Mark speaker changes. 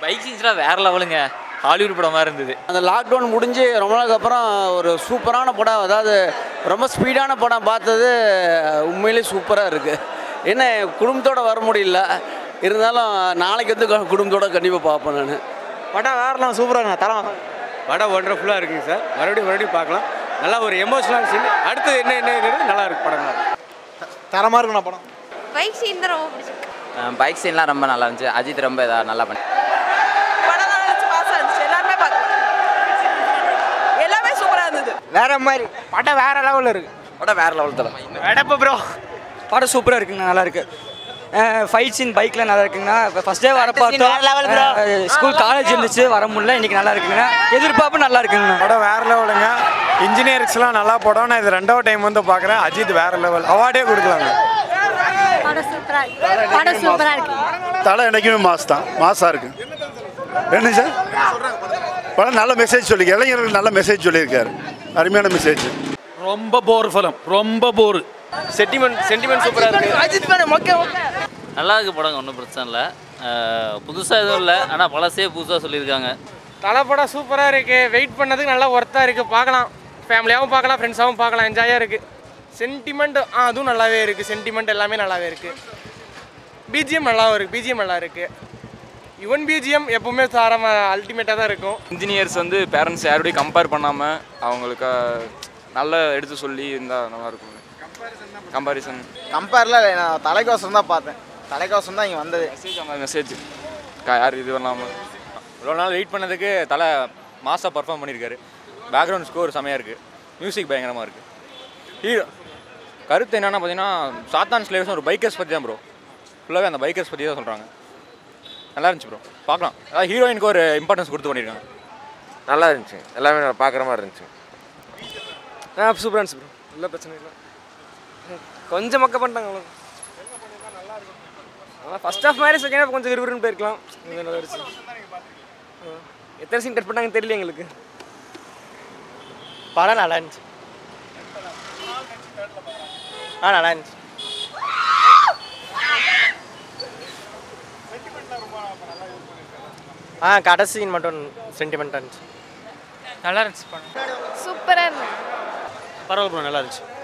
Speaker 1: Bike சீன்ஸ்லாம் வேற லெவலுங்க ஹாலிவுட் படம் மாதிரி இருந்தது
Speaker 2: அந்த லாக்டவுன் முடிஞ்சு ரொம்ப நாளுக்கு அப்புறம் ஒரு சூப்பரான படம் அதாவது ரொம்ப ஸ்பீடான படம் பார்த்தது உண்மையிலே சூப்பராக இருக்குது என்ன குடும்பத்தோட வர முடியல இருந்தாலும் நாளைக்கு வந்து கு- குடும்பத்தோட கண்டிப்பாக பார்ப்பேன் நான்
Speaker 3: படம் வேறலாம் சூப்பராக தரம்
Speaker 4: படம் ஒண்டர்ஃபுல்லாக இருக்குங்க சார் மறுபடியும் மறுபடியும் பார்க்கலாம் நல்லா ஒரு எமோஷனல் சீன் அடுத்து என்ன என்னங்கிறது நல்லா இருக்கு படம்
Speaker 3: தரமாக இருக்குண்ணா படம்
Speaker 5: பைக் சீன் தான் ரொம்ப பிடிச்சிருக்கு
Speaker 6: பைக் சீன்லாம் ரொம்ப நல்லா இருந்துச்சு அஜித் ரொம்ப இதாக நல்லா பண்ணி
Speaker 5: படம் நல்லா இருந்துச்சு பாசம் இருந்துச்சு எல்லாருமே பார்க்கலாம் எல்லாமே சூப்பராக இருந்தது
Speaker 3: வேற மாதிரி படம் வேற லெவலில் இருக்கு
Speaker 6: படம் வேற லெவல் தலை
Speaker 3: எடப்ப ப்ரோ
Speaker 7: படம் சூப்பராக இருக்குங்க நல்லா இருக்கு ஃபைட் சீன் பைக்கில் நல்லா இருக்குங்கண்ணா இப்போ ஃபஸ்ட் டே வர
Speaker 3: வேற level bro.
Speaker 7: பார்த்தோம் ஸ்கூல் காலேஜ் இருந்துச்சு வர முடியல இன்னைக்கு நல்லா இருக்குங்கண்ணா எதிர்பார்ப்பு நல்லா இருக்குங்கண்ணா
Speaker 4: படம் வேற லெவலுங்க இன்ஜினியரிங்ஸ்லாம் நல்லா படம் நான் இது ரெண்டாவது டைம் வந்து பார்க்குறேன் அஜித் வேற லெவல் அவார்டே கொடுக்கலாங்க
Speaker 5: படம் சூப்பராக படம் சூப்பராக இருக்கு
Speaker 8: தலை என்றைக்குமே மாஸ் தான் மாஸாக இருக்கு என்ன சார் படம் நல்ல மெசேஜ் சொல்லி இளைஞர்களுக்கு நல்ல மெசேஜ் சொல்லியிருக்காரு அருமையான மெசேஜ்
Speaker 9: ரொம்ப போர் ஃபிலம் ரொம்ப போர்
Speaker 4: சென்டிமெண்ட் சென்டிமெண்ட் சூப்பராக இருக்கு
Speaker 3: அஜித் மேடம் ஓகே ஓகே
Speaker 1: நல்லா இருக்கு படம் ஒன்றும் பிரச்சனை இல்லை புதுசாக எதுவும் இல்லை ஆனால் பழசே புதுசாக சொல்லியிருக்காங்க
Speaker 4: தலை படம் சூப்பராக இருக்கு வெயிட் பண்ணதுக்கு நல்லா ஒர்த்தாக இருக்கு பார்க்கலாம் ஃபேமிலியாகவும் பார்க்கலாம் ஃப்ரெண்ட்ஸாகவும் பார்க்கலாம் என்ஜாயாக இருக்கு சென்டிமெண்ட் ஆ அதுவும் நல்லாவே இருக்கு சென்டிமெண்ட் எல்லாமே நல்லாவே இருக்கு பிஜிஎம் நல்லாவும் இருக்கு பிஜிஎம் நல்லா இருக்கு யுவன் பிஜிஎம் எப்பவுமே தாரமா அல்டிமேட்டாக தான் இருக்கும்
Speaker 10: இன்ஜினியர்ஸ் வந்து பேரண்ட்ஸ் யாரோடையும் கம்பேர் பண்ணாமல் அவங்களுக்கு நல்லா எடுத்து சொல்லி இருந்தால் நல்லா இருக்கும் கம்பாரிசன்
Speaker 3: கம்பேரில் நான் தலைக்கோசம் தான் பார்த்தேன் தலைக்கோசம் தான் இங்கே வந்தது
Speaker 10: மெசேஜ் அந்த மெசேஜ் யார் இது பண்ணாமல்
Speaker 4: இவ்வளோ நாள் வெயிட் பண்ணதுக்கு தலை மாசாக பர்ஃபார்ம் பண்ணியிருக்காரு பேக்ரவுண்ட் ஸ்கோர் செமையாக இருக்குது மியூசிக் பயங்கரமாக இருக்குது ஹீரோ கருத்து என்னென்னா பார்த்தீங்கன்னா சாத்தான் ஸ்லேவர்ஸ் ஒரு பைக்கர்ஸ் பற்றி தான் ப்ரோ ஃபுல்லாகவே அந்த பைக்கர்ஸ் பற்றி தான் சொல்கிறாங்க நல்லா இருந்துச்சு ப்ரோ பார்க்கலாம் அதாவது ஹீரோயினுக்கு ஒரு இம்பார்ட்டன்ஸ் கொடுத்து பண்ணியிருக்காங்க
Speaker 11: நல்லா இருந்துச்சு எல்லாமே பார்க்குற மாதிரி இருந்துச்சு
Speaker 3: ஆ சூப்பராக இருந்துச்சு ப்ரோ இல்லை பிரச்சனை இல்லை கொஞ்சம் மக்க பண்ணிட்டாங்க அவ்வளோ ஆனால் ஃபஸ்ட் ஆஃப் மாதிரி செகண்ட் ஹாஃப் கொஞ்சம் விறுவிறுன்னு போயிருக்கலாம் கொஞ்சம் நல்லா இருந்துச்சு ஆ. எத்தனை சீன் கட் பண்ணாங்கன்னு தெரியல எங்களுக்கு படம் நல்லா இருந்துச்சு ஆ நல்லா இருந்துச்சு ஆ கடைசி சீன் மட்டும் சென்டிமெண்ட்டாக இருந்துச்சு
Speaker 4: நல்லா இருந்துச்சு படம்
Speaker 5: சூப்பராக இருந்தது
Speaker 3: பரவாயில்ல ப்ரோ நல்லா இருந்துச்சு